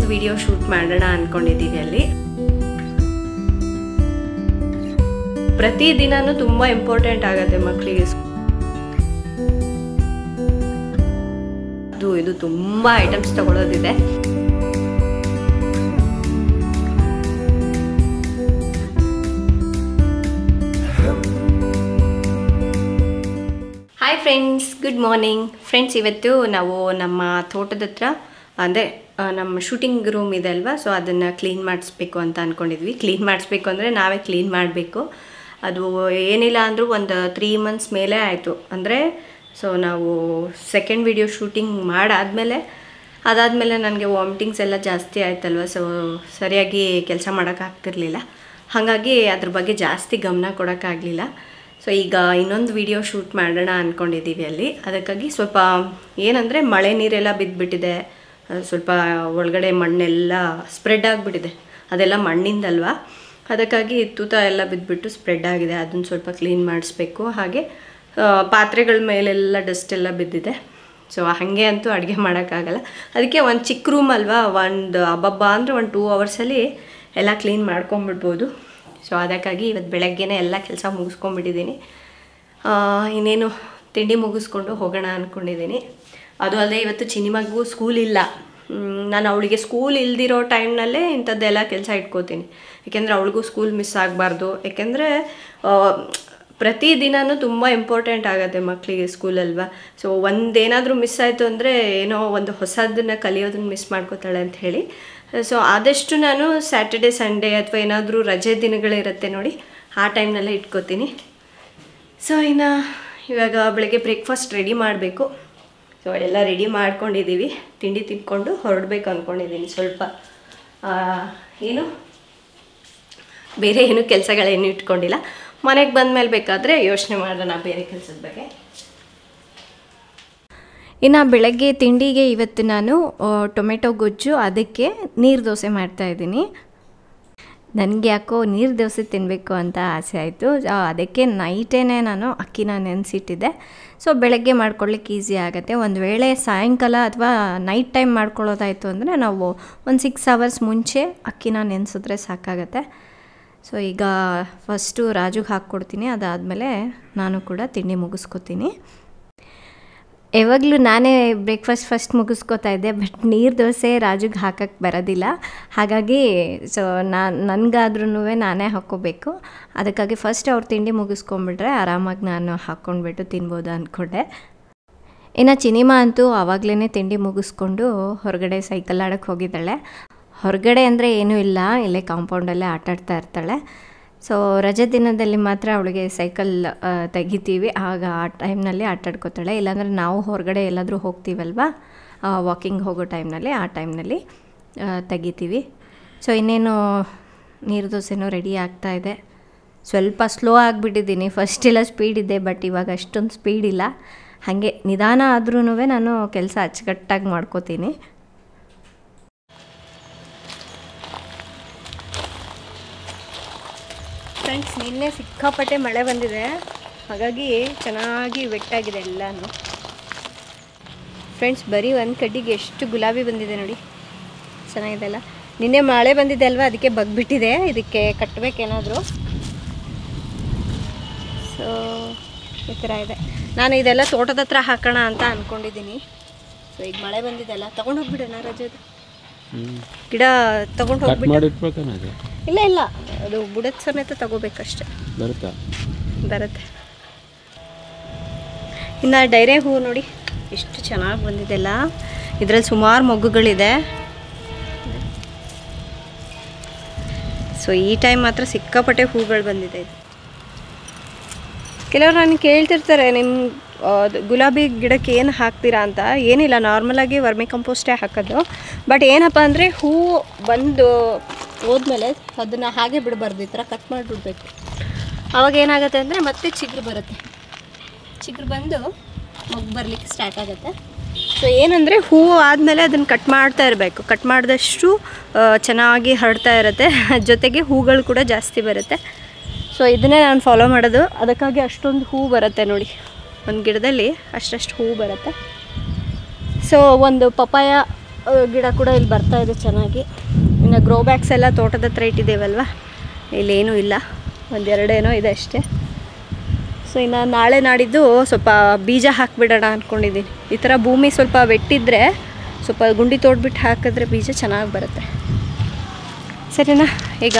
video shoot ಮಾಡೋಣ ಅನ್ಕೊಂಡಿದ್ದೀವಿ ಅಲ್ಲಿ ಪ್ರತಿ ದಿನಾನು ತುಂಬ ಇಂಪಾರ್ಟೆಂಟ್ ಆಗುತ್ತೆ ಮಕ್ಕಳಿಗೆ ಇದು ಇದು ತುಂಬ ಐಟಮ್ಸ್ ತಗೊಳ್ಳೋದಿದೆ hi friends good morning friends ಇವತ್ತು ನಾವು ನಮ್ಮ ತೋಟದ ಹತ್ರ ಅಂದರೆ ನಮ್ಮ ಶೂಟಿಂಗ್ ರೂಮ್ ಇದೆ ಅಲ್ವಾ ಸೊ ಅದನ್ನು ಕ್ಲೀನ್ ಮಾಡಿಸ್ಬೇಕು ಅಂತ ಅಂದ್ಕೊಂಡಿದ್ವಿ ಕ್ಲೀನ್ ಮಾಡಿಸ್ಬೇಕು ಅಂದರೆ ನಾವೇ ಕ್ಲೀನ್ ಮಾಡಬೇಕು ಅದು ಏನಿಲ್ಲ ಅಂದರೂ ಒಂದು ತ್ರೀ ಮಂತ್ಸ್ ಮೇಲೆ ಆಯಿತು ಅಂದರೆ ಸೊ ನಾವು ಸೆಕೆಂಡ್ ವಿಡಿಯೋ ಶೂಟಿಂಗ್ ಮಾಡಾದಮೇಲೆ ಅದಾದಮೇಲೆ ನನಗೆ ವಾಮಿಟಿಂಗ್ಸ್ ಎಲ್ಲ ಜಾಸ್ತಿ ಆಯ್ತಲ್ವ ಸೊ ಸರಿಯಾಗಿ ಕೆಲಸ ಮಾಡೋಕ್ಕಾಗ್ತಿರ್ಲಿಲ್ಲ ಹಾಗಾಗಿ ಅದ್ರ ಬಗ್ಗೆ ಜಾಸ್ತಿ ಗಮನ ಕೊಡೋಕ್ಕಾಗಲಿಲ್ಲ ಸೊ ಈಗ ಇನ್ನೊಂದು ವಿಡಿಯೋ ಶೂಟ್ ಮಾಡೋಣ ಅಂದ್ಕೊಂಡಿದ್ದೀವಿ ಅಲ್ಲಿ ಅದಕ್ಕಾಗಿ ಸ್ವಲ್ಪ ಏನಂದರೆ ಮಳೆ ನೀರೆಲ್ಲ ಬಿದ್ದುಬಿಟ್ಟಿದೆ ಸ್ವಲ್ಪ ಒಳಗಡೆ ಮಣ್ಣೆಲ್ಲ ಸ್ಪ್ರೆಡ್ ಆಗಿಬಿಟ್ಟಿದೆ ಅದೆಲ್ಲ ಮಣ್ಣಿಂದಲ್ವಾ ಅದಕ್ಕಾಗಿ ತೂತ ಎಲ್ಲ ಬಿದ್ದುಬಿಟ್ಟು ಸ್ಪ್ರೆಡ್ ಆಗಿದೆ ಅದನ್ನು ಸ್ವಲ್ಪ ಕ್ಲೀನ್ ಮಾಡಿಸ್ಬೇಕು ಹಾಗೆ ಆ, ಪಾತ್ರೆಗಳ ಮೇಲೆಲ್ಲ ಡಸ್ಟ್ ಎಲ್ಲ ಬಿದ್ದಿದೆ ಸೊ ಹಾಗೆ ಅಂತೂ ಅಡುಗೆ ಮಾಡೋಕ್ಕಾಗಲ್ಲ ಅದಕ್ಕೆ ಒಂದು ಚಿಕ್ಕ ರೂಮ್ ಅಲ್ವಾ ಒಂದು ಹಬ್ಬಬ್ಬ ಅಂದರೆ ಒಂದು ಟೂ ಅವರ್ಸಲ್ಲಿ ಎಲ್ಲ ಕ್ಲೀನ್ ಮಾಡ್ಕೊಂಬಿಡ್ಬೋದು ಸೊ ಅದಕ್ಕಾಗಿ ಇವತ್ತು ಬೆಳಗ್ಗೆನೇ ಎಲ್ಲ ಕೆಲಸ ಮುಗಿಸ್ಕೊಂಡ್ಬಿಟ್ಟಿದ್ದೀನಿ ಆ, ಇನ್ನೇನು ತಿಂಡಿ ಮುಗಿಸ್ಕೊಂಡು ಹೋಗೋಣ ಅಂದ್ಕೊಂಡಿದ್ದೀನಿ ಅದು ಅಲ್ಲದೆ ಇವತ್ತು ಚಿನಿಮಗೂ ಸ್ಕೂಲ್ ಇಲ್ಲ ಮ್, ನಾನು ಅವಳಿಗೆ ಸ್ಕೂಲ್ ಇಲ್ದಿರೋ ಟೈಮ್ನಲ್ಲೇ ಇಂಥದ್ದೆಲ್ಲ ಕೆಲಸ ಇಟ್ಕೋತೀನಿ ಯಾಕೆಂದರೆ ಅವಳಿಗೂ ಸ್ಕೂಲ್ ಮಿಸ್ ಆಗಬಾರ್ದು ಯಾಕೆಂದರೆ ಪ್ರತಿ ದಿನವೂ ತುಂಬ ಇಂಪಾರ್ಟೆಂಟ್ ಆಗುತ್ತೆ ಮಕ್ಕಳಿಗೆ ಸ್ಕೂಲಲ್ವಾ ಸೊ ಒಂದೇನಾದರೂ ಮಿಸ್ ಆಯಿತು ಅಂದರೆ ಏನೋ ಒಂದು ಹೊಸದನ್ನು ಕಲಿಯೋದನ್ನ ಮಿಸ್ ಮಾಡ್ಕೋತಾಳೆ ಅಂತ ಹೇಳಿ ಸೊ ಆದಷ್ಟು ನಾನು ಸ್ಯಾಟರ್ಡೆ ಸಂಡೇ ಅಥವಾ ಏನಾದರೂ ರಜೆ ದಿನಗಳಿರುತ್ತೆ ನೋಡಿ ಆ ಟೈಮ್ನಲ್ಲೇ ಇಟ್ಕೋತೀನಿ ಸೊ ಇನ್ನು ಇವಾಗ ಬೆಳಗ್ಗೆ ಬ್ರೇಕ್ಫಾಸ್ಟ್ ರೆಡಿ ಮಾಡಬೇಕು ಸೊ ಎಲ್ಲ ರೆಡಿ ಮಾಡ್ಕೊಂಡಿದ್ದೀವಿ ತಿಂಡಿ ತಿನ್ಕೊಂಡು ಹೊರಡ್ಬೇಕು ಅಂದ್ಕೊಂಡಿದ್ದೀನಿ ಸ್ವಲ್ಪ ಆ, ಏನು ಬೇರೆ ಏನು ಕೆಲಸಗಳೇನು ಇಟ್ಕೊಂಡಿಲ್ಲ ಮನೆಗೆ ಬಂದಮೇಲೆ ಬೇಕಾದರೆ ಯೋಚನೆ ಮಾಡೋಣ ಬೇರೆ ಕೆಲಸದ ಬಗ್ಗೆ ಇನ್ನು ಬೆಳಗ್ಗೆ ತಿಂಡಿಗೆ ಇವತ್ತು ನಾನು ಆ, ಟೊಮೆಟೊ ಗೊಜ್ಜು ಅದಕ್ಕೆ ನೀರು ದೋಸೆ ಮಾಡ್ತಾಯಿದ್ದೀನಿ ನನಗೆ ಯಾಕೋ ನೀರು ದೋಸೆ ತಿನ್ನಬೇಕು ಅಂತ ಆಸೆ ಆಯಿತು ಅದಕ್ಕೆ ನೈಟೇ ನಾನು ಅಕ್ಕಿನ ನೆನೆಸಿಟ್ಟಿದ್ದೆ ಸೊ ಬೆಳಗ್ಗೆ ಮಾಡ್ಕೊಳ್ಳಿಕ್ಕೆ ಈಸಿ ಆಗುತ್ತೆ ಒಂದು ವೇಳೆ ಸಾಯಂಕಾಲ ಅಥವಾ ನೈಟ್ ಟೈಮ್ ಮಾಡ್ಕೊಳ್ಳೋದಾಯಿತು ಅಂದರೆ ನಾವು ಒಂದು ಸಿಕ್ಸ್ ಅವರ್ಸ್ ಮುಂಚೆ ಅಕ್ಕಿನ ನೆನೆಸಿದ್ರೆ ಸಾಕಾಗತ್ತೆ ಸೊ ಈಗ ಫಸ್ಟು ರಾಜುಗೆ ಹಾಕ್ಕೊಡ್ತೀನಿ ಅದಾದಮೇಲೆ ನಾನು ಕೂಡ ತಿಂಡಿ ಮುಗಿಸ್ಕೊತೀನಿ ಯಾವಾಗಲೂ ನಾನೇ ಬ್ರೇಕ್ಫಾಸ್ಟ್ ಫಸ್ಟ್ ಮುಗಿಸ್ಕೋತಾ ಇದ್ದೆ ಬಟ್ ನೀರು ದೋಸೆ ರಾಜುಗೆ ಹಾಕಕ್ಕೆ ಬರೋದಿಲ್ಲ ಹಾಗಾಗಿ ಸೊ ನಾನು ನನಗಾದ್ರೂ ನಾನೇ ಹಾಕ್ಕೋಬೇಕು ಅದಕ್ಕಾಗಿ ಫಸ್ಟ್ ಅವ್ರು ತಿಂಡಿ ಮುಗಿಸ್ಕೊಂಬಿಟ್ರೆ ಆರಾಮಾಗಿ ನಾನು ಹಾಕ್ಕೊಂಡ್ಬಿಟ್ಟು ತಿನ್ಬೋದು ಅಂದ್ಕೊಂಡೆ ಇನ್ನು ಚಿನಿಮಾ ಅಂತೂ ಆವಾಗಲೇ ತಿಂಡಿ ಮುಗಿಸ್ಕೊಂಡು ಹೊರಗಡೆ ಸೈಕಲ್ ಆಡೋಕ್ಕೆ ಹೋಗಿದ್ದಾಳೆ ಹೊರಗಡೆ ಅಂದರೆ ಏನೂ ಇಲ್ಲ ಇಲ್ಲೇ ಕಾಂಪೌಂಡಲ್ಲೇ ಆಟಾಡ್ತಾ ಇರ್ತಾಳೆ ಸೊ ರಜೆ ದಿನದಲ್ಲಿ ಮಾತ್ರ ಅವಳಿಗೆ ಸೈಕಲ್ ಆ, ತೆಗಿತೀವಿ ಆಗ ಆ ಟೈಮ್ನಲ್ಲಿ ಆಟಾಡ್ಕೋತಾಳೆ ಇಲ್ಲಾಂದರೆ ನಾವು ಹೊರಗಡೆ ಎಲ್ಲಾದರೂ ಹೋಗ್ತೀವಲ್ವಾ ವಾಕಿಂಗ್ ಹೋಗೋ ಟೈಮ್ನಲ್ಲಿ ಆ ಟೈಮ್ನಲ್ಲಿ ತೆಗಿತೀವಿ ಸೊ ಇನ್ನೇನು ನೀರು ದೋಸೆನೂ ರೆಡಿ ಆಗ್ತಾ ಇದೆ ಸ್ವಲ್ಪ ಸ್ಲೋ ಆಗಿಬಿಟ್ಟಿದ್ದೀನಿ ಫಸ್ಟ್ ಎಲ್ಲ ಸ್ಪೀಡ್ ಇದೆ ಬಟ್ ಇವಾಗ ಅಷ್ಟೊಂದು ಸ್ಪೀಡ್ ಇಲ್ಲ ಹಾಗೆ ನಿಧಾನ ಆದ್ರೂ ನಾನು ಕೆಲಸ ಅಚ್ಚುಕಟ್ಟಾಗಿ ಮಾಡ್ಕೋತೀನಿ ಫ್ರೆಂಡ್ಸ್ ನಿನ್ನೆ ಸಿಕ್ಕಾಪಟ್ಟೆ ಮಳೆ ಬಂದಿದೆ ಹಾಗಾಗಿ ಚೆನ್ನಾಗಿ ವೆಟ್ಟಾಗಿದೆ ಎಲ್ಲನೂ ಫ್ರೆಂಡ್ಸ್ ಬರೀ ಒಂದು ಕಡ್ಡಿಗೆ ಎಷ್ಟು ಗುಲಾಬಿ ಬಂದಿದೆ ನೋಡಿ ಚೆನ್ನಾಗಿದೆ ಅಲ್ಲ ನಿನ್ನೆ ಮಳೆ ಬಂದಿದೆ ಅಲ್ವಾ ಅದಕ್ಕೆ ಬಗ್ಬಿಟ್ಟಿದೆ ಇದಕ್ಕೆ ಕಟ್ಟಬೇಕೇನಾದರೂ ಸೊ ಈ ಥರ ಇದೆ ನಾನು ಇದೆಲ್ಲ ತೋಟದ ಹತ್ರ ಹಾಕೋಣ ಅಂತ ಅಂದ್ಕೊಂಡಿದ್ದೀನಿ ಸೊ ಈಗ ಮಳೆ ಬಂದಿದೆಲ್ಲ ತೊಗೊಂಡು ಹೋಗ್ಬಿಡೋಣ ರಜದ ಗಿಡ ತೊಗೊಂಡು ಕಟ್ ಹೋಗ್ಬಿಟ್ಟು ಮಾಡಿ ಇಟ್ಬೇಕನ ಅದು ಇಲ್ಲ ಇಲ್ಲ ಅದು ಬುಡದ ಸಮೇತ ತಗೋಬೇಕಷ್ಟೆ ಬರುತ್ತಾ ಬರುತ್ತೆ ಇನ್ನು ಡೈರೆ ಹೂವು ನೋಡಿ ಎಷ್ಟು ಚೆನ್ನಾಗಿ ಬಂದಿದೆಲ್ಲ ಇದರಲ್ಲಿ ಸುಮಾರು ಮೊಗ್ಗುಗಳಿದೆ ಸೊ ಈ ಟೈಮ್ ಮಾತ್ರ ಸಿಕ್ಕಾಪಟ್ಟೆ ಹೂಗಳು ಬಂದಿದೆ ಇದು ಕೆಲವರು ನನಗೆ ಕೇಳ್ತಿರ್ತಾರೆ ನಿಮ್ಮ ಅದು ಗುಲಾಬಿ ಗಿಡಕ್ಕೆ ಏನು ಹಾಕ್ತೀರಾ ಅಂತ ಏನಿಲ್ಲ ನಾರ್ಮಲಾಗಿ ವರ್ಮಿ ಕಂಪೋಸ್ಟೇ ಹಾಕೋದು ಬಟ್ ಏನಪ್ಪ ಅಂದರೆ ಹೂವು ಬಂದು ಹೋದ್ಮೇಲೆ ಅದನ್ನು ಹಾಗೆ ಬಿಡಬಾರ್ದು ಈ ಥರ ಕಟ್ ಮಾಡಿಬಿಡ್ಬೇಕು ಆವಾಗ ಏನಾಗುತ್ತೆ ಅಂದರೆ ಮತ್ತೆ ಚಿಗುರು ಬರುತ್ತೆ ಚಿಗುರು ಬಂದು ಮೊಗ್ಗು ಬರಲಿಕ್ಕೆ ಸ್ಟಾರ್ಟ್ ಆಗುತ್ತೆ ಸೊ ಏನಂದರೆ ಹೂವು ಆದಮೇಲೆ ಅದನ್ನು ಕಟ್ ಮಾಡ್ತಾ ಇರಬೇಕು ಕಟ್ ಮಾಡಿದಷ್ಟು ಆ, ಚೆನ್ನಾಗಿ ಹರಡ್ತಾ ಇರುತ್ತೆ ಜೊತೆಗೆ ಹೂಗಳು ಕೂಡ ಜಾಸ್ತಿ ಬರುತ್ತೆ ಸೊ ಇದನ್ನೇ ನಾನು ಫಾಲೋ ಮಾಡೋದು ಅದಕ್ಕಾಗಿ ಅಷ್ಟೊಂದು ಹೂ ಬರುತ್ತೆ ನೋಡಿ ಒಂದು ಗಿಡದಲ್ಲಿ ಅಷ್ಟಷ್ಟು ಹೂ ಬರುತ್ತೆ ಸೊ ಒಂದು ಪಪಾಯ ಆ, ಗಿಡ ಕೂಡ ಇಲ್ಲಿ ಬರ್ತಾ ಇದೆ ಚೆನ್ನಾಗಿ ಇನ್ನು ಗ್ರೋ ಬ್ಯಾಗ್ಸ್ ಎಲ್ಲ ತೋಟದ ಹತ್ರ ಇಟ್ಟಿದ್ದೇವಲ್ವ ಇಲ್ಲೇನೂ ಇಲ್ಲ ಒಂದೆರಡೇನೋ ಇದೆ ಅಷ್ಟೇ ಸೊ ಇನ್ನು ನಾಳೆ ನಾಡಿದ್ದು ಸ್ವಲ್ಪ ಬೀಜ ಹಾಕಿಬಿಡೋಣ ಅಂದ್ಕೊಂಡಿದ್ದೀನಿ ಈ ಥರ ಭೂಮಿ ಸ್ವಲ್ಪ ವೆಟ್ಟಿದ್ರೆ ಸ್ವಲ್ಪ ಗುಂಡಿ ತೋಡ್ಬಿಟ್ಟು ಹಾಕಿದ್ರೆ ಬೀಜ ಚೆನ್ನಾಗಿ ಬರುತ್ತೆ ಸರಿನಾ ಈಗ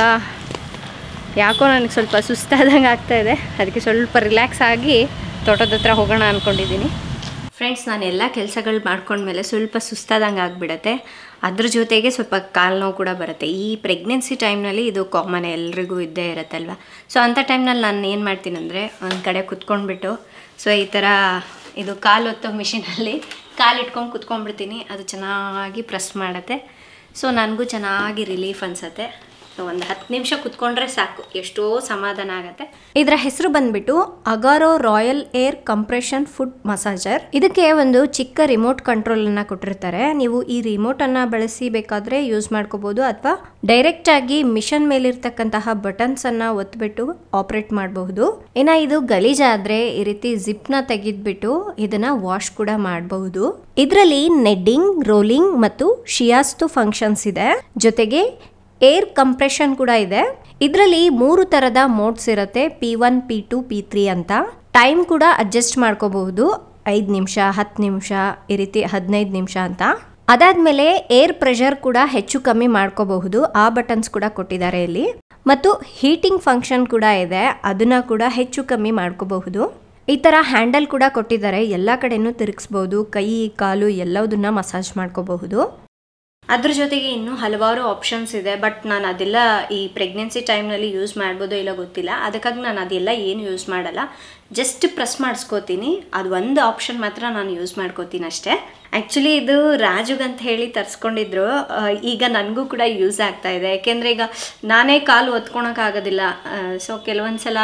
ಯಾಕೋ ನನಗೆ ಸ್ವಲ್ಪ ಸುಸ್ತಾದಂಗೆ ಆಗ್ತಾ ಇದೆ ಅದಕ್ಕೆ ಸ್ವಲ್ಪ ರಿಲ್ಯಾಕ್ಸ್ ಆಗಿ ತೋಟದ ಹತ್ರ ಹೋಗೋಣ ಅಂದ್ಕೊಂಡಿದ್ದೀನಿ ಫ್ರೆಂಡ್ಸ್ ನಾನು ಎಲ್ಲ ಕೆಲಸಗಳು ಮಾಡ್ಕೊಂಡ್ಮೇಲೆ ಸ್ವಲ್ಪ ಸುಸ್ತಾದಂಗೆ ಆಗಿಬಿಡತ್ತೆ ಅದ್ರ ಜೊತೆಗೆ ಸ್ವಲ್ಪ ಕಾಲು ನೋವು ಕೂಡ ಬರುತ್ತೆ ಈ ಪ್ರೆಗ್ನೆನ್ಸಿ ಟೈಮ್ನಲ್ಲಿ ಇದು ಕಾಮನ್ ಎಲ್ರಿಗೂ ಇದ್ದೇ ಇರುತ್ತಲ್ವ ಸೊ ಅಂಥ ಟೈಮ್ನಲ್ಲಿ ನಾನು ಏನು ಮಾಡ್ತೀನಿ ಅಂದರೆ ಒಂದು ಕಡೆ ಕುತ್ಕೊಂಡ್ಬಿಟ್ಟು ಸೊ ಈ ಥರ ಇದು ಕಾಲು ಒತ್ತೋ ಮಿಷಿನಲ್ಲಿ ಕಾಲು ಇಟ್ಕೊಂಡು ಕುತ್ಕೊಂಡ್ಬಿಡ್ತೀನಿ ಅದು ಚೆನ್ನಾಗಿ ಪ್ರೆಸ್ ಮಾಡುತ್ತೆ ಸೊ ನನಗೂ ಚೆನ್ನಾಗಿ ರಿಲೀಫ್ ಅನಿಸುತ್ತೆ ಸೊ ಒಂದು ಹತ್ತು ನಿಮಿಷ ಕುತ್ಕೊಂಡ್ರೆ ಸಾಕು ಎಷ್ಟೋ ಸಮಾಧಾನ ಆಗುತ್ತೆ ಇದರ ಹೆಸರು ಬಂದ್ಬಿಟ್ಟು Agaro royal air compression foot massager ಇದಕ್ಕೆ ಒಂದು ಚಿಕ್ಕ ರಿಮೋಟ್ ಕಂಟ್ರೋಲ್ ಅನ್ನ ಕೊಟ್ಟಿರ್ತಾರೆ ನೀವು ಈ ರಿಮೋಟ್ ಅನ್ನ ಬಳಸಿ ಬೇಕಾದ್ರೆ ಯೂಸ್ ಮಾಡ್ಕೋಬಹುದು ಅಥವಾ ಡೈರೆಕ್ಟ್ ಆಗಿ ಮಿಷನ್ ಮೇಲಿರ್ತಕ್ಕಂತಹ ಬಟನ್ಸ್ ಅನ್ನ ಒತ್ಬಿಟ್ಟು ಆಪರೇಟ್ ಮಾಡಬಹುದು ಇನ್ನ ಇದು ಗಲೀಜಾದ್ರೆ ಈ ರೀತಿ ಜಿಪ್ ನ ತೆಗೆದ್ಬಿಟ್ಟು ಇದನ್ನ ವಾಶ್ ಕೂಡ ಮಾಡಬಹುದು ಇದರಲ್ಲಿ ನೆಡ್ಡಿಂಗ್ ರೋಲಿಂಗ್ ಮತ್ತು ಶಿಯಾಸ್ತು ಫಂಕ್ಷನ್ಸ್ ಇದೆ ಜೊತೆಗೆ ಏರ್ ಕಂಪ್ರೆಷನ್ ಕೂಡ ಇದೆ ಇದರಲ್ಲಿ ಮೂರು ತರದ ಮೋಡ್ಸ್ ಇರುತ್ತೆ P one P two P three ಅಂತ ಟೈಮ್ ಕೂಡ ಅಡ್ಜಸ್ಟ್ ಮಾಡ್ಕೋಬಹುದು ಐದು ನಿಮಿಷ ಹತ್ತು ನಿಮಿಷ ಈ ರೀತಿ ಹದಿನೈದು ನಿಮಿಷ ಅಂತ ಅದಾದ್ಮೇಲೆ ಏರ್ ಪ್ರೆಷರ್ ಕೂಡ ಹೆಚ್ಚು ಕಮ್ಮಿ ಮಾಡ್ಕೋಬಹುದು ಆ ಬಟನ್ಸ್ ಕೂಡ ಕೊಟ್ಟಿದ್ದಾರೆ ಇಲ್ಲಿ ಮತ್ತು ಹೀಟಿಂಗ್ ಫಂಕ್ಷನ್ ಕೂಡ ಇದೆ ಅದನ್ನ ಕೂಡ ಹೆಚ್ಚು ಕಮ್ಮಿ ಮಾಡ್ಕೋಬಹುದು ಈ ಥರ ಹ್ಯಾಂಡಲ್ ಕೂಡ ಕೊಟ್ಟಿದ್ದಾರೆ ಎಲ್ಲ ಕಡೆನೂ ತಿರುಗಿಸ್ಬೋದು ಕೈ ಕಾಲು ಎಲ್ಲದನ್ನ ಮಸಾಜ್ ಮಾಡ್ಕೋಬಹುದು ಅದ್ರ ಜೊತೆಗೆ ಇನ್ನೂ ಹಲವಾರು ಆಪ್ಷನ್ಸ್ ಇದೆ ಬಟ್ ನಾನು ಅದೆಲ್ಲ ಈ ಪ್ರೆಗ್ನೆನ್ಸಿ ಟೈಮ್ನಲ್ಲಿ ಯೂಸ್ ಮಾಡ್ಬೋದೋ ಇಲ್ಲ ಗೊತ್ತಿಲ್ಲ ಅದಕ್ಕಾಗಿ ನಾನು ಅದೆಲ್ಲ ಏನು ಯೂಸ್ ಮಾಡಲ್ಲ ಜಸ್ಟ್ ಪ್ರೆಸ್ ಮಾಡಿಸ್ಕೋತೀನಿ ಅದು ಒಂದು ಆಪ್ಷನ್ ಮಾತ್ರ ನಾನು ಯೂಸ್ ಮಾಡ್ಕೋತೀನಿ ಅಷ್ಟೇ ಆ್ಯಕ್ಚುಲಿ ಇದು ರಾಜುಗ್ ಅಂತ ಹೇಳಿ ತರಿಸ್ಕೊಂಡಿದ್ರು ಆ, ಈಗ ನನಗೂ ಕೂಡ ಯೂಸ್ ಆಗ್ತಾ ಇದೆ ಯಾಕೆಂದರೆ ಈಗ ನಾನೇ ಕಾಲು ಒತ್ಕೊಳಕ್ಕಾಗೋದಿಲ್ಲ ಸೊ ಕೆಲವೊಂದು ಸಲ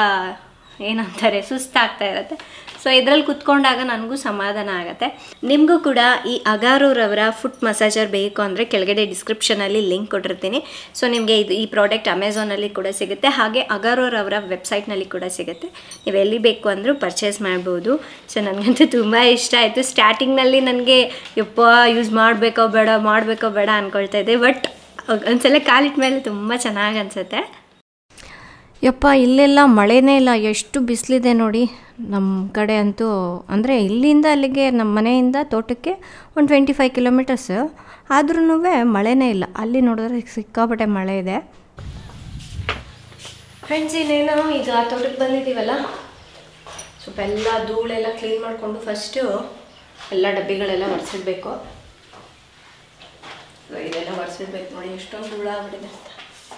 ಏನಂತಾರೆ ಸುಸ್ತಾಗ್ತಾ ಇರುತ್ತೆ ಸೊ ಇದರಲ್ಲಿ ಕುತ್ಕೊಂಡಾಗ ನನಗೂ ಸಮಾಧಾನ ಆಗುತ್ತೆ ನಿಮಗೂ ಕೂಡ ಈ ಅಗಾರೂರವರ ಫುಟ್ ಮಸಾಜರ್ ಬೇಕು ಅಂದರೆ ಕೆಳಗಡೆ ಡಿಸ್ಕ್ರಿಪ್ಷನಲ್ಲಿ ಲಿಂಕ್ ಕೊಟ್ಟಿರ್ತೀನಿ ಸೊ ನಿಮಗೆ ಇದು ಈ ಪ್ರಾಡಕ್ಟ್ ಅಮೆಝಾನಲ್ಲಿ ಕೂಡ ಸಿಗುತ್ತೆ ಹಾಗೆ ಅಗಾರೂರವರ ವೆಬ್ಸೈಟ್ನಲ್ಲಿ ಕೂಡ ಸಿಗುತ್ತೆ ನೀವು ಎಲ್ಲಿ ಬೇಕು ಅಂದರೂ ಪರ್ಚೇಸ್ ಮಾಡ್ಬೋದು ಸೊ ನನಗಂತೂ ತುಂಬ ಇಷ್ಟ ಆಯಿತು ಸ್ಟಾರ್ಟಿಂಗ್ನಲ್ಲಿ ನನಗೆ ಯಪ್ಪ ಯೂಸ್ ಮಾಡಬೇಕೋ ಬೇಡ ಮಾಡಬೇಕೋ ಬೇಡ ಅಂದ್ಕೊಳ್ತಾ ಇದ್ದೆ ಬಟ್ ಒಂದ್ಸಲ ಕಾಲಿಟ್ಟ ಮೇಲೆ ತುಂಬ ಚೆನ್ನಾಗಿ ಅನಿಸುತ್ತೆ ಯಪ್ಪ ಇಲ್ಲೆಲ್ಲ ಮಳೆನೇ ಇಲ್ಲ ಎಷ್ಟು ಬಿಸಿಲಿದೆ ನೋಡಿ ನಮ್ಮ ಕಡೆ ಅಂತೂ ಅಂದರೆ ಇಲ್ಲಿಂದ ಅಲ್ಲಿಗೆ ನಮ್ಮ ಮನೆಯಿಂದ ತೋಟಕ್ಕೆ ಒಂದು ಟ್ವೆಂಟಿ ಫೈವ್ ಕಿಲೋಮೀಟರ್ಸ್ ಆದ್ರೂ ಮಳೆನೇ ಇಲ್ಲ ಅಲ್ಲಿ ನೋಡಿದ್ರೆ ಸಿಕ್ಕಾಪಟ್ಟೆ ಮಳೆ ಇದೆ ಫ್ರೆಂಡ್ಸ್ ಇನ್ನೇನು ಈಗ ಆ ತೋಟಕ್ಕೆ ಬಂದಿದ್ದೀವಲ್ಲ ಸ್ವಲ್ಪ ಎಲ್ಲ ಧೂಳೆಲ್ಲ ಕ್ಲೀನ್ ಮಾಡಿಕೊಂಡು ಫಸ್ಟು ಎಲ್ಲ ಡಬ್ಬಿಗಳೆಲ್ಲ ಒರೆಸಿಡ್ಬೇಕು ಇದೆಲ್ಲ ಒರೆಸಿಡ್ಬೇಕು ನೋಡಿ ಎಷ್ಟೊಂದು ಧೂಳ ಆಗ್ಬಿಟ್ಟಿದೆ ಅಂತ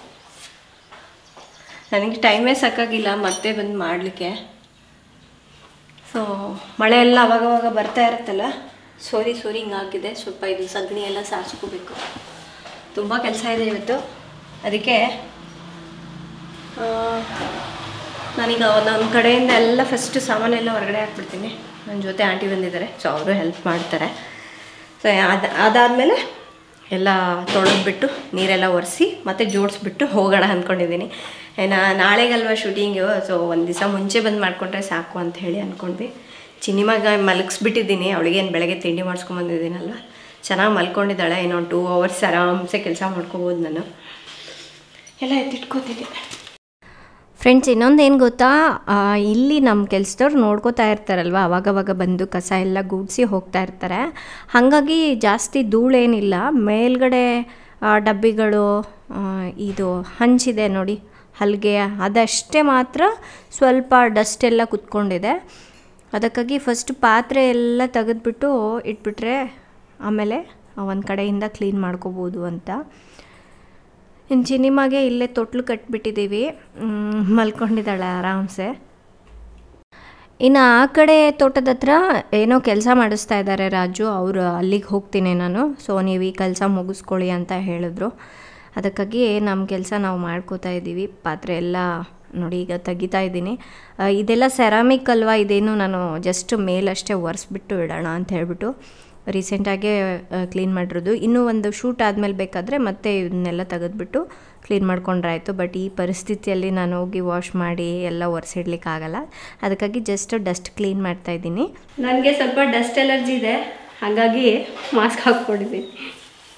ನನಗೆ ಟೈಮೇ ಸಾಕಾಗಿಲ್ಲ ಮತ್ತೆ ಬಂದು ಮಾಡಲಿಕ್ಕೆ ಸೊ ಮಳೆ ಎಲ್ಲ ಅವಾಗವಾಗ ಬರ್ತಾ ಇರುತ್ತಲ್ಲ ಸೋರಿ ಸೋರಿ ಹಿಂಗಾಗಿದೆ ಸ್ವಲ್ಪ ಇದು ಸಗಣಿ ಎಲ್ಲ ಸಾರಿಸ್ಕೋಬೇಕು ತುಂಬ ಕೆಲಸ ಇದೆ ಇವತ್ತು ಅದಕ್ಕೆ ಆ, ನಾನೀಗ ನನ್ನ ಕಡೆಯಿಂದ ಎಲ್ಲ ಫಸ್ಟ್ ಸಾಮಾನೆಲ್ಲ ಹೊರಗಡೆ ಹಾಕ್ಬಿಡ್ತೀನಿ ನನ್ನ ಜೊತೆ ಆಂಟಿ ಬಂದಿದ್ದಾರೆ ಸೊ ಅವರು ಹೆಲ್ಪ್ ಮಾಡ್ತಾರೆ ಸೊ ಅದು ಅದಾದಮೇಲೆ ಎಲ್ಲ ತೊಳೆದ್ಬಿಟ್ಟು ನೀರೆಲ್ಲ ಒರೆಸಿ ಮತ್ತೆ ಜೋಡಿಸ್ಬಿಟ್ಟು ಹೋಗೋಣ ಅಂದ್ಕೊಂಡಿದ್ದೀನಿ ಏನ ನಾಳೆಗಲ್ವ ಶೂಟಿಂಗು ಸೊ ಒಂದು ದಿವಸ ಮುಂಚೆ ಬಂದು ಮಾಡಿಕೊಂಡ್ರೆ ಸಾಕು ಅಂತ ಹೇಳಿ ಅಂದ್ಕೊಂಡ್ವಿ ಚಿನಿಮಾಗ ಮಲಗಿಸ್ಬಿಟ್ಟಿದ್ದೀನಿ ಅವಳಿಗೇನು ಬೆಳಗ್ಗೆ ತಿಂಡಿ ಮಾಡಿಸ್ಕೊಂಬಂದಿದ್ದೀನಲ್ವ ಚೆನ್ನಾಗಿ ಮಲ್ಕೊಂಡಿದ್ದಾಳೆ ಇನ್ನೊಂದು ಟೂ ಅವರ್ಸ್ ಆರಾಮ್ಸೆ ಕೆಲಸ ಮಾಡ್ಕೋಬೋದು ನಾನು ಎಲ್ಲ ಎತ್ತಿಟ್ಕೋತೀನಿ ಫ್ರೆಂಡ್ಸ್ ಇನ್ನೊಂದು ಏನು ಗೊತ್ತಾ ಆ, ಇಲ್ಲಿ ನಮ್ಮ ಕೆಲಸದವ್ರು ನೋಡ್ಕೋತಾ ಇರ್ತಾರಲ್ವ ಅವಾಗವಾಗ ಬಂದು ಕಸ ಎಲ್ಲ ಗೂಡಿಸಿ ಹೋಗ್ತಾ ಇರ್ತಾರೆ ಹಾಗಾಗಿ ಜಾಸ್ತಿ ಧೂಳೇನಿಲ್ಲ ಮೇಲ್ಗಡೆ ಆ, ಡಬ್ಬಿಗಳು ಆ, ಇದು ಹಂಚಿದೆ ನೋಡಿ ಹಲ್ಗೆ ಅದಷ್ಟೇ ಮಾತ್ರ ಸ್ವಲ್ಪ ಡಸ್ಟ್ ಎಲ್ಲ ಕುತ್ಕೊಂಡಿದೆ ಅದಕ್ಕಾಗಿ ಫಸ್ಟ್ ಪಾತ್ರೆ ಎಲ್ಲ ತೆಗೆದ್ಬಿಟ್ಟು ಇಟ್ಬಿಟ್ರೆ ಆಮೇಲೆ ಒಂದು ಕಡೆಯಿಂದ ಕ್ಲೀನ್ ಮಾಡ್ಕೋಬೋದು ಅಂತ ಇನ್ನು ಚಿನಿಮಾಗೆ ಇಲ್ಲೇ ತೊಟ್ಲು ಕಟ್ಬಿಟ್ಟಿದ್ದೀವಿ ಮ್, ಮಲ್ಕೊಂಡಿದ್ದಾಳೆ ಆರಾಮ್ಸೆ ಇನ್ನು ಆ ಕಡೆ ತೋಟದ ಹತ್ರ ಏನೋ ಕೆಲಸ ಮಾಡಿಸ್ತಾ ಇದ್ದಾರೆ ರಾಜು ಅವರು ಅಲ್ಲಿಗೆ ಹೋಗ್ತೀನಿ ನಾನು ಸೊ ನೀವು ಈ ಕೆಲಸ ಮುಗಿಸ್ಕೊಳ್ಳಿ ಅಂತ ಹೇಳಿದ್ರು ಅದಕ್ಕಾಗಿ ನಮ್ಮ ಕೆಲಸ ನಾವು ಮಾಡ್ಕೋತಾ ಇದ್ದೀವಿ ಪಾತ್ರೆ ಎಲ್ಲ ನೋಡಿ ಈಗ ತೆಗಿತಾ ಇದ್ದೀನಿ ಆ, ಇದೆಲ್ಲ ಸೆರಾಮಿಕ್ ಅಲ್ವಾ ಇದೇನು ನಾನು ಜಸ್ಟ್ ಮೇಲಷ್ಟೇ ಒರೆಸ್ಬಿಟ್ಟು ಇಡೋಣ ಅಂತ ಹೇಳ್ಬಿಟ್ಟು ರೀಸೆಂಟಾಗೆ ಕ್ಲೀನ್ ಮಾಡಿರೋದು ಇನ್ನೂ ಒಂದು ಶೂಟ್ ಆದಮೇಲೆ ಬೇಕಾದರೆ ಮತ್ತೆ ಇದನ್ನೆಲ್ಲ ತೆಗೆದ್ಬಿಟ್ಟು ಕ್ಲೀನ್ ಮಾಡ್ಕೊಂಡ್ರಾಯ್ತು ಬಟ್ ಈ ಪರಿಸ್ಥಿತಿಯಲ್ಲಿ ನಾನು ಹೋಗಿ ವಾಶ್ ಮಾಡಿ ಎಲ್ಲ ಒರೆಸಿಡ್ಲಿಕ್ಕಾಗಲ್ಲ ಅದಕ್ಕಾಗಿ ಜಸ್ಟ್ ಡಸ್ಟ್ ಕ್ಲೀನ್ ಮಾಡ್ತಾ ಇದ್ದೀನಿ ನನಗೆ ಸ್ವಲ್ಪ ಡಸ್ಟ್ ಎಲರ್ಜಿ ಇದೆ ಹಾಗಾಗಿ ಮಾಸ್ಕ್ ಹಾಕ್ಕೊಂಡಿದ್ದೀನಿ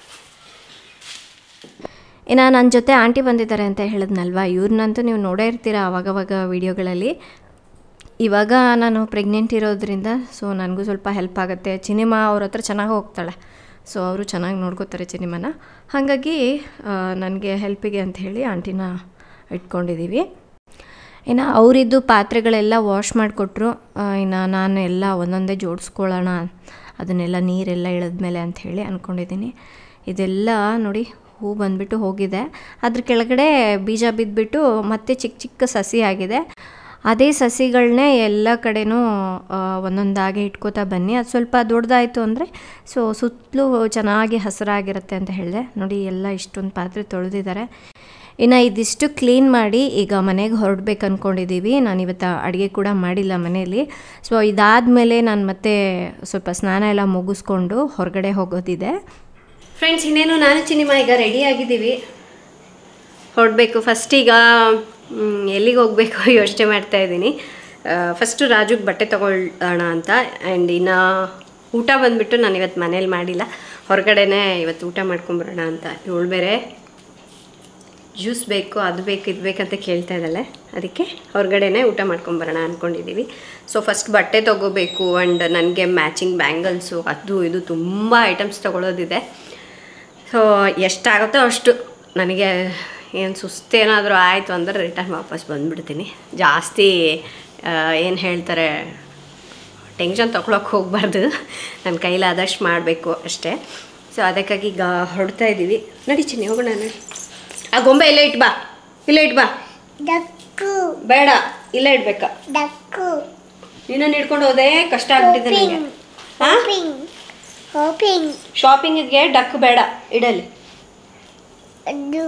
ಇನ್ನು ನನ್ನ ಜೊತೆ ಆಂಟಿ ಬಂದಿದ್ದಾರೆ ಅಂತ ಹೇಳಿದ್ನಲ್ವ ಇವ್ರನ್ನಂತೂ ನೀವು ನೋಡೇ ಇರ್ತೀರ ಅವಾಗವಾಗ ವೀಡಿಯೋಗಳಲ್ಲಿ ಇವಾಗ ನಾನು ಪ್ರೆಗ್ನೆಂಟ್ ಇರೋದ್ರಿಂದ ಸೊ ನನಗೂ ಸ್ವಲ್ಪ ಹೆಲ್ಪ್ ಆಗುತ್ತೆ ಚಿನಿಮಾ ಅವ್ರ ಹತ್ರ ಚೆನ್ನಾಗಿ ಹೋಗ್ತಾಳೆ ಸೊ ಅವರು ಚೆನ್ನಾಗಿ ನೋಡ್ಕೋತಾರೆ ಚಿನಿಮಾನ ಹಾಗಾಗಿ ನನಗೆ ಹೆಲ್ಪಿಗೆ ಅಂತ ಹೇಳಿ ಆಂಟಿನ ಇಟ್ಕೊಂಡಿದ್ದೀವಿ ಇನ್ನು ಅವರಿದ್ದು ಪಾತ್ರೆಗಳೆಲ್ಲ ವಾಶ್ ಮಾಡಿಕೊಟ್ರು ಇನ್ನು ನಾನು ಎಲ್ಲ ಒಂದೊಂದೇ ಜೋಡಿಸ್ಕೊಳ್ಳೋಣ ಅದನ್ನೆಲ್ಲ ನೀರೆಲ್ಲ ಇಳಿದ್ಮೇಲೆ ಅಂತ ಹೇಳಿ ಅಂದ್ಕೊಂಡಿದ್ದೀನಿ ಇದೆಲ್ಲ ನೋಡಿ ಹೂ ಬಂದ್ಬಿಟ್ಟು ಹೋಗಿದೆ ಅದ್ರ ಕೆಳಗಡೆ ಬೀಜ ಬಿದ್ದುಬಿಟ್ಟು ಮತ್ತೆ ಚಿಕ್ಕ ಚಿಕ್ಕ ಸಸಿ ಆಗಿದೆ ಅದೇ ಸಸಿಗಳನ್ನೇ ಎಲ್ಲ ಕಡೆನೂ ಒಂದೊಂದಾಗಿ ಇಟ್ಕೋತಾ ಬನ್ನಿ ಅದು ಸ್ವಲ್ಪ ದೊಡ್ಡದಾಯಿತು ಅಂದರೆ ಸೊ ಸುತ್ತಲೂ ಚೆನ್ನಾಗಿ ಹಸಿರಾಗಿರುತ್ತೆ ಅಂತ ಹೇಳಿದೆ ನೋಡಿ ಎಲ್ಲ ಇಷ್ಟೊಂದು ಪಾತ್ರೆ ತೊಳೆದಿದ್ದಾರೆ ಇನ್ನು ಇದಿಷ್ಟು ಕ್ಲೀನ್ ಮಾಡಿ ಈಗ ಮನೆಗೆ ಹೊರಡ್ಬೇಕು ಅಂದ್ಕೊಂಡಿದ್ದೀವಿ ನಾನು ಇವತ್ತು ಅಡುಗೆ ಕೂಡ ಮಾಡಿಲ್ಲ ಮನೆಯಲ್ಲಿ ಸೊ ಇದಾದಮೇಲೆ ನಾನು ಮತ್ತೆ ಸ್ವಲ್ಪ ಸ್ನಾನ ಎಲ್ಲ ಮುಗಿಸ್ಕೊಂಡು ಹೊರಗಡೆ ಹೋಗೋದಿದೆ ಫ್ರೆಂಡ್ಸ್ ಇನ್ನೇನು ನಾನು ಚಿನಿಮಾ ಈಗ ರೆಡಿ ಆಗಿದ್ದೀವಿ ಹೊರಡಬೇಕು ಫಸ್ಟ್ ಈಗ ಮ್, ಎಲ್ಲಿಗೆ ಹೋಗಬೇಕು ಯೋಚನೆ ಮಾಡ್ತಾ ಇದ್ದೀನಿ ಫಸ್ಟು ರಾಜುಗೆ ಬಟ್ಟೆ ತೊಗೊಳ್ಳೋಣ ಅಂತ ಆ್ಯಂಡ್ ಇನ್ನು ಊಟ ಬಂದುಬಿಟ್ಟು ನಾನು ಇವತ್ತು ಮನೇಲಿ ಮಾಡಿಲ್ಲ ಹೊರಗಡೆನೇ ಇವತ್ತು ಊಟ ಮಾಡ್ಕೊಂಬರೋಣ ಅಂತ ಇವಳು ಬೇರೆ ಜ್ಯೂಸ್ ಬೇಕು ಅದು ಬೇಕು ಇದು ಬೇಕಂತ ಕೇಳ್ತಾ ಇದ್ದಾಳೆ ಅದಕ್ಕೆ ಹೊರಗಡೆನೇ ಊಟ ಮಾಡ್ಕೊಂಬರೋಣ ಅಂದ್ಕೊಂಡಿದ್ದೀವಿ ಸೊ ಫಸ್ಟ್ ಬಟ್ಟೆ ತೊಗೋಬೇಕು ಆ್ಯಂಡ್ ನನಗೆ ಮ್ಯಾಚಿಂಗ್ ಬ್ಯಾಂಗಲ್ಸು ಅದು ಇದು ತುಂಬ ಐಟಮ್ಸ್ ತೊಗೊಳೋದಿದೆ ಸೊ ಎಷ್ಟಾಗುತ್ತೋ ಅಷ್ಟು ನನಗೆ ಏನು ಸುಸ್ತೇನಾದರೂ ಆಯಿತು ಅಂದರೆ ರಿಟರ್ನ್ ವಾಪಸ್ ಬಂದುಬಿಡ್ತೀನಿ ಜಾಸ್ತಿ ಏನು ಹೇಳ್ತಾರೆ ಟೆನ್ಷನ್ ತೊಗೊಳಕ್ಕೆ ಹೋಗಬಾರ್ದು ನನ್ನ ಕೈಲಾದಷ್ಟು ಮಾಡಬೇಕು ಅಷ್ಟೇ ಸೊ ಅದಕ್ಕಾಗಿ ಈಗ ಹೊರಡ್ತಾ ಇದ್ದೀವಿ ನಡಿ ಚಿನ್ನಿ ಹೋಗೋಣ ನಡಿ ಆ ಗೊಂಬೆ ಇಲ್ಲೇ ಇಟ್ಟು ಬಾ ಇಲ್ಲೇ ಇಟ್ಟು ಬಾ ಡಕ್ಕು ಬೇಡ ಇಲ್ಲೇ ಇಡ್ಬೇಕಾ ಡಕ್ಕು ನೀನು ಹಿಡ್ಕೊಂಡು ಹೋದೆ ಕಷ್ಟ ಆಗ್ಬಿಟ್ಟಿದೆ ನನಗೆ ಹಾಂ ಹೋಪಿಂಗ್ ಹೋಪಿಂಗ್ ಶಾಪಿಂಗಿಗೆ ಡಕ್ ಬೇಡ ಇಡಲಿ ಅದು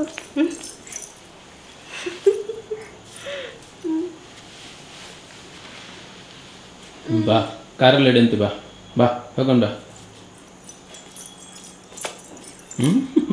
ಬಾ ಕಾರಲ್ಲಿ ಇಡಂತಿ ಬಾ ಬಾ ಹೋಗೋಣ ಬಾ ಹ್ಞೂ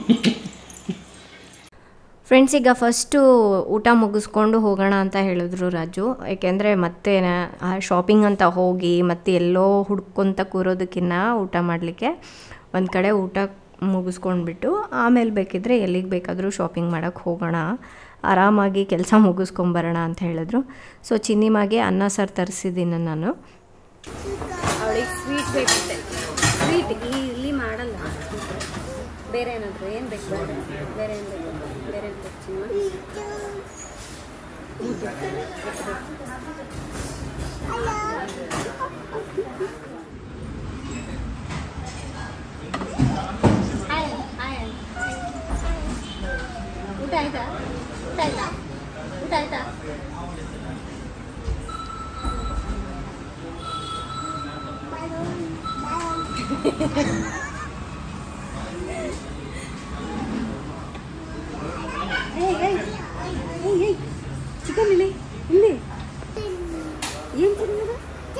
ಫ್ರೆಂಡ್ಸ್ ಈಗ ಫಸ್ಟು ಊಟ ಮುಗಿಸ್ಕೊಂಡು ಹೋಗೋಣ ಅಂತ ಹೇಳಿದ್ರು ರಾಜು ಏಕೆಂದರೆ ಮತ್ತೆ ಶಾಪಿಂಗ್ ಅಂತ ಹೋಗಿ ಮತ್ತೆ ಎಲ್ಲೋ ಹುಡ್ಕೊಂತ ಕೂರೋದಕ್ಕಿಂತ ಊಟ ಮಾಡಲಿಕ್ಕೆ ಒಂದು ಕಡೆ ಊಟ ಮುಗಿಸ್ಕೊಂಡ್ಬಿಟ್ಟು ಆಮೇಲೆ ಬೇಕಿದ್ರೆ ಎಲ್ಲಿಗೆ ಬೇಕಾದರೂ ಶಾಪಿಂಗ್ ಮಾಡೋಕ್ಕೆ ಹೋಗೋಣ ಆರಾಮಾಗಿ ಕೆಲಸ ಮುಗಿಸ್ಕೊಂಬರೋಣ ಅಂತ ಹೇಳಿದ್ರು ಸೊ ಚಿನ್ನಿಮಾಗೆ ಅನ್ನ ಸಾರು ತರಿಸಿದ್ದೀನಿ ನಾನು ಅವಳಿಗೆ ಸ್ವೀಟ್ ಬೇಕಂತೆ ಸ್ವೀಟ್ ಇಲ್ಲಿ ಮಾಡಲ್ಲ ಬೇರೆ ಏನಾದರೂ ಏನು ಬೇಕು ಬೇರೆ ಬೇರೆ ಏನು ಬೇಕು ಬೇರೆ ಏನು ಬೇಕು ಚಿನ್ನ ಊಟ ಆಯ್ತಾ ಊಟ ಆಯ್ತಾ ಊಟ ಆಯ್ತಾ ಚಿಕನ್ ಇಲ್ಲಿ ಇಲ್ಲಿ ಏನು ತಿನ್ನೋದು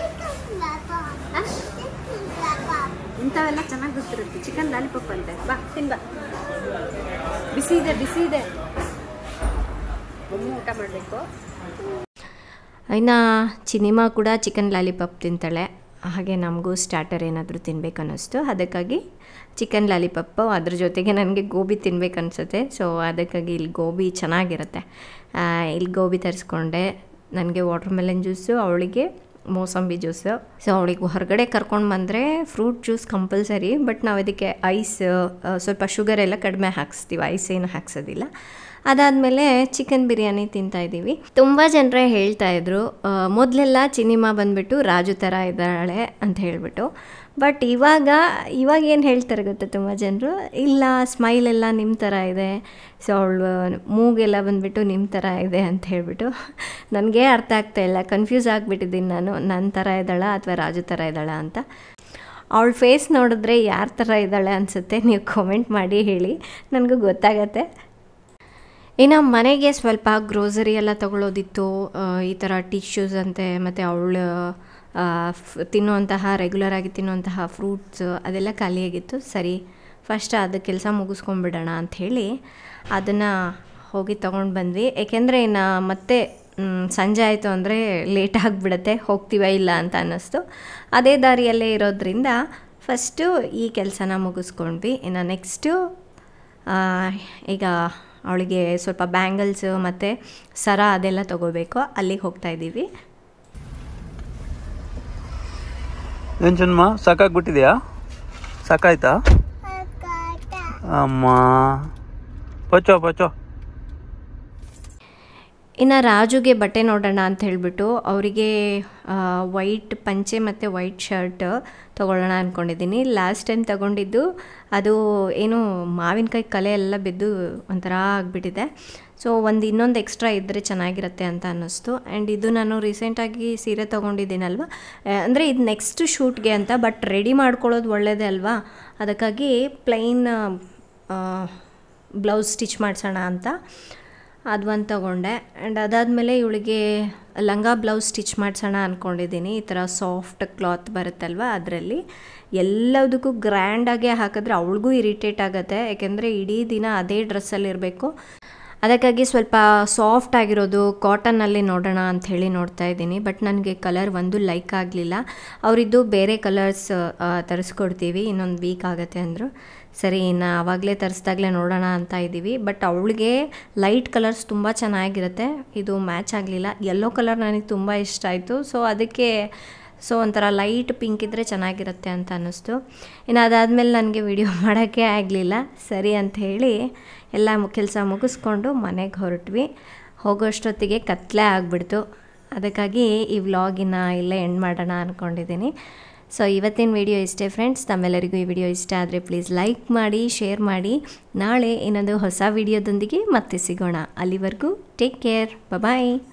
ಇಂಥವೆಲ್ಲ ಚೆನ್ನಾಗಿ ಗೊತ್ತಿರುತ್ತೆ ಚಿಕನ್ ಲಾಲಿಪಾಪ್ ಅಂತೆ ಬಾ ತಿನ್ ಬಾ ಬಿಸಿ ಇದೆ ಬಿಸಿ ಇದೆ ಒಮ್ಮೆ ಊಟ ಮಾಡಬೇಕು ಇನ್ನು ಚಿನಿಮಾ ಕೂಡ ಚಿಕನ್ ಲಾಲಿಪಾಪ್ ತಿಂತಾಳೆ ಹಾಗೆ ನಮಗೂ ಸ್ಟಾರ್ಟರ್ ಏನಾದರೂ ತಿನ್ಬೇಕು ಅನ್ನಿಸ್ತು ಅದಕ್ಕಾಗಿ ಚಿಕನ್ ಲಾಲಿಪಪ್ಪು ಅದ್ರ ಜೊತೆಗೆ ನನಗೆ ಗೋಬಿ ತಿನ್ಬೇಕು ಅನಿಸುತ್ತೆ ಸೊ ಅದಕ್ಕಾಗಿ ಇಲ್ಲಿ ಗೋಬಿ ಚೆನ್ನಾಗಿರುತ್ತೆ ಆ, ಇಲ್ಲಿ ಗೋಬಿ ತರಿಸ್ಕೊಂಡೆ ನನಗೆ ವಾಟರ್ ಮೆಲನ್ ಜ್ಯೂಸು ಅವಳಿಗೆ ಮೋಸಂಬಿ ಜ್ಯೂಸು ಸೊ ಅವಳಿಗೆ ಹೊರಗಡೆ ಕರ್ಕೊಂಡು ಬಂದರೆ ಫ್ರೂಟ್ ಜ್ಯೂಸ್ ಕಂಪಲ್ಸರಿ ಬಟ್ ನಾವು ಅದಕ್ಕೆ ಐಸ್ ಸ್ವಲ್ಪ ಶುಗರ್ ಎಲ್ಲ ಕಡಿಮೆ ಹಾಕ್ಸ್ತೀವಿ ಐಸ್ ಏನು ಹಾಕ್ಸೋದಿಲ್ಲ ಅದಾದಮೇಲೆ ಚಿಕನ್ ಬಿರಿಯಾನಿ ತಿಂತಾ ಇದ್ದೀವಿ ತುಂಬ ಜನರೇ ಹೇಳ್ತಾ ಇದ್ರು ಆ, ಮೊದಲೆಲ್ಲ ಚಿನಿಮಾ ಬಂದ್ಬಿಟ್ಟು ರಾಜು ಥರ ಇದ್ದಾಳೆ ಅಂತ ಹೇಳ್ಬಿಟ್ಟು ಬಟ್ ಇವಾಗ ಇವಾಗ ಏನು ಹೇಳ್ತಾರೆ ಗೊತ್ತಾ ತುಂಬ ಜನರು ಇಲ್ಲ ಸ್ಮೈಲ್ ಎಲ್ಲ ನಿಮ್ಮ ಥರ ಇದೆ ಸೊ ಅವಳು ಮೂಗೆಲ್ಲ ಬಂದ್ಬಿಟ್ಟು ನಿಮ್ಮ ಥರ ಇದೆ ಅಂತ ಹೇಳ್ಬಿಟ್ಟು ನನಗೆ ಅರ್ಥ ಆಗ್ತಾ ಇಲ್ಲ ಕನ್ಫ್ಯೂಸ್ ಆಗಿಬಿಟ್ಟಿದ್ದೀನಿ ನಾನು ನನ್ನ ಥರ ಇದ್ದಾಳ ಅಥವಾ ರಾಜು ಥರ ಇದ್ದಾಳ ಅಂತ ಅವಳ ಫೇಸ್ ನೋಡಿದ್ರೆ ಯಾರ ಥರ ಇದ್ದಾಳೆ ಅನಿಸುತ್ತೆ ನೀವು ಕಾಮೆಂಟ್ ಮಾಡಿ ಹೇಳಿ ನನಗೂ ಗೊತ್ತಾಗತ್ತೆ ಇನ್ನು ಮನೆಗೆ ಸ್ವಲ್ಪ ಗ್ರೋಸರಿ ಎಲ್ಲ ತಗೊಳ್ಳೋದಿತ್ತು ಆ, ಈ ಥರ ಟಿಶ್ಯೂಸ್ ಅಂತೆ ಮತ್ತು ಅವಳು ತಿನ್ನುವಂತಹ ರೆಗ್ಯುಲರ್ ಆಗಿ ತಿನ್ನುವಂತಹ ಫ್ರೂಟ್ಸ್ ಅದೆಲ್ಲ ಖಾಲಿಯಾಗಿತ್ತು ಸರಿ ಫಸ್ಟ್ ಅದು ಕೆಲಸ ಮುಗಿಸ್ಕೊಂಡ್ಬಿಡೋಣ ಅಂಥೇಳಿ ಅದನ್ನು ಹೋಗಿ ತೊಗೊಂಡು ಬಂದ್ವಿ ಏಕೆಂದರೆ ಇನ್ನು ಮತ್ತೆ ಮ್, ಸಂಜೆ ಆಯಿತು ಅಂದರೆ ಲೇಟ್ ಆಗಿಬಿಡುತ್ತೆ ಹೋಗ್ತೀವ ಇಲ್ಲ ಅಂತ ಅನ್ನಿಸ್ತು ಅದೇ ದಾರಿಯಲ್ಲೇ ಇರೋದ್ರಿಂದ ಫಸ್ಟು ಈ ಕೆಲಸನ ಮುಗಿಸ್ಕೊಂಡ್ವಿ ಇನ್ನು ನೆಕ್ಸ್ಟು ಆ, ಈಗ ಅವಳಿಗೆ ಸ್ವಲ್ಪ ಬ್ಯಾಂಗಲ್ಸ್ ಮತ್ತು ಸರ ಅದೆಲ್ಲ ತೊಗೋಬೇಕು ಅಲ್ಲಿಗೆ ಹೋಗ್ತಾ ಇದ್ದೀವಿ ಏನು ಜನ್ಮ ಸಾಕಾಗ್ಬಿಟ್ಟಿದ್ಯಾ ಸಾಕಾಯ್ತಾ ಅಗಾಟ ಅಮ್ಮ ಪಚೋ ಪಚೋ ಇನ್ನು ರಾಜುಗೆ ಬಟ್ಟೆ ನೋಡೋಣ ಅಂತ ಹೇಳಿಬಿಟ್ಟು ಅವರಿಗೆ ವೈಟ್ ಪಂಚೆ ಮತ್ತು ವೈಟ್ ಶರ್ಟ್ ತೊಗೊಳ್ಳೋಣ ಅಂದ್ಕೊಂಡಿದ್ದೀನಿ ಲಾಸ್ಟ್ ಟೈಮ್ ತೊಗೊಂಡಿದ್ದು ಅದು ಏನು ಮಾವಿನಕಾಯಿ ಕಲೆ ಎಲ್ಲ ಬಿದ್ದು ಒಂಥರ ಆಗಿಬಿಟ್ಟಿದೆ ಸೊ ಒಂದು ಇನ್ನೊಂದು ಎಕ್ಸ್ಟ್ರಾ ಇದ್ದರೆ ಚೆನ್ನಾಗಿರುತ್ತೆ ಅಂತ ಅನ್ನಿಸ್ತು ಆ್ಯಂಡ್ ಇದು ನಾನು ರೀಸೆಂಟಾಗಿ ಸೀರೆ ತೊಗೊಂಡಿದ್ದೀನಲ್ವ ಅಂದರೆ ಇದು ನೆಕ್ಸ್ಟ್ ಶೂಟ್ಗೆ ಅಂತ ಬಟ್ ರೆಡಿ ಮಾಡ್ಕೊಳ್ಳೋದು ಒಳ್ಳೆಯದೇ ಅಲ್ವಾ ಅದಕ್ಕಾಗಿ ಪ್ಲೈನ್ ಬ್ಲೌಸ್ ಸ್ಟಿಚ್ ಮಾಡಿಸೋಣ ಅಂತ ಅದು ಒಂದು ತೊಗೊಂಡೆ ಆ್ಯಂಡ್ ಅದಾದಮೇಲೆ ಇವಳಿಗೆ ಲಂಗ ಬ್ಲೌಸ್ ಸ್ಟಿಚ್ ಮಾಡಿಸೋಣ ಅಂದ್ಕೊಂಡಿದ್ದೀನಿ ಈ ಥರ ಸಾಫ್ಟ್ ಕ್ಲಾತ್ ಬರುತ್ತಲ್ವ ಅದರಲ್ಲಿ ಎಲ್ಲದಕ್ಕೂ ಗ್ರ್ಯಾಂಡಾಗೆ ಹಾಕಿದ್ರೆ ಅವಳಿಗೂ ಇರಿಟೇಟ್ ಆಗುತ್ತೆ ಯಾಕೆಂದರೆ ಇಡೀ ದಿನ ಅದೇ ಡ್ರೆಸ್ಸಲ್ಲಿರಬೇಕು ಅದಕ್ಕಾಗಿ ಸ್ವಲ್ಪ ಸಾಫ್ಟ್ ಆಗಿರೋದು ಕಾಟನ್ನಲ್ಲಿ ನೋಡೋಣ ಅಂತ ಹೇಳಿ ನೋಡ್ತಾ ಇದ್ದೀನಿ ಬಟ್ ನನಗೆ ಕಲರ್ ಒಂದು ಲೈಕ್ ಆಗಲಿಲ್ಲ ಅವರಿದ್ದು ಬೇರೆ ಕಲರ್ಸ್ ತರಿಸ್ಕೊಡ್ತೀವಿ ಇನ್ನೊಂದು ವೀಕ್ ಆಗುತ್ತೆ ಅಂದರು ಸರಿ ಇನ್ನು ಆವಾಗಲೇ ತರಿಸ್ದಾಗಲೇ ನೋಡೋಣ ಅಂತ ಇದ್ದೀವಿ ಬಟ್ ಅವಳಿಗೆ ಲೈಟ್ ಕಲರ್ಸ್ ತುಂಬ ಚೆನ್ನಾಗಿರುತ್ತೆ ಇದು ಮ್ಯಾಚ್ ಆಗಲಿಲ್ಲ ಯೆಲ್ಲೋ ಕಲರ್ ನನಗೆ ತುಂಬ ಇಷ್ಟ ಆಯಿತು ಸೊ ಅದಕ್ಕೆ ಸೊ ಒಂಥರ ಲೈಟ್ ಪಿಂಕ್ ಇದ್ದರೆ ಚೆನ್ನಾಗಿರುತ್ತೆ ಅಂತ ಅನ್ನಿಸ್ತು ಇನ್ನು ಅದಾದಮೇಲೆ ನನಗೆ ವಿಡಿಯೋ ಮಾಡೋಕ್ಕೆ ಆಗಲಿಲ್ಲ ಸರಿ ಅಂತ ಹೇಳಿ ಎಲ್ಲ ಕೆಲಸ ಮುಗಿಸ್ಕೊಂಡು ಮನೆಗೆ ಹೊರಟ್ವಿ ಹೋಗೋಷ್ಟೊತ್ತಿಗೆ ಕತ್ಲೆ ಆಗಿಬಿಡ್ತು ಅದಕ್ಕಾಗಿ ಈ ವ್ಲಾಗಿನ ಇಲ್ಲೇ ಎಂಡ್ ಮಾಡೋಣ ಅಂದ್ಕೊಂಡಿದ್ದೀನಿ ಸೊ ಇವತ್ತಿನ ವಿಡಿಯೋ ಇಷ್ಟೇ ಫ್ರೆಂಡ್ಸ್ ತಮ್ಮೆಲ್ಲರಿಗೂ ಈ ವಿಡಿಯೋ ಇಷ್ಟ ಆದರೆ ಪ್ಲೀಸ್ ಲೈಕ್ ಮಾಡಿ ಶೇರ್ ಮಾಡಿ ನಾಳೆ ಇನ್ನೊಂದು ಹೊಸ ವಿಡಿಯೋದೊಂದಿಗೆ ಮತ್ತೆ ಸಿಗೋಣ ಅಲ್ಲಿವರೆಗೂ ಟೇಕ್ ಕೇರ್ ಬಾಯ್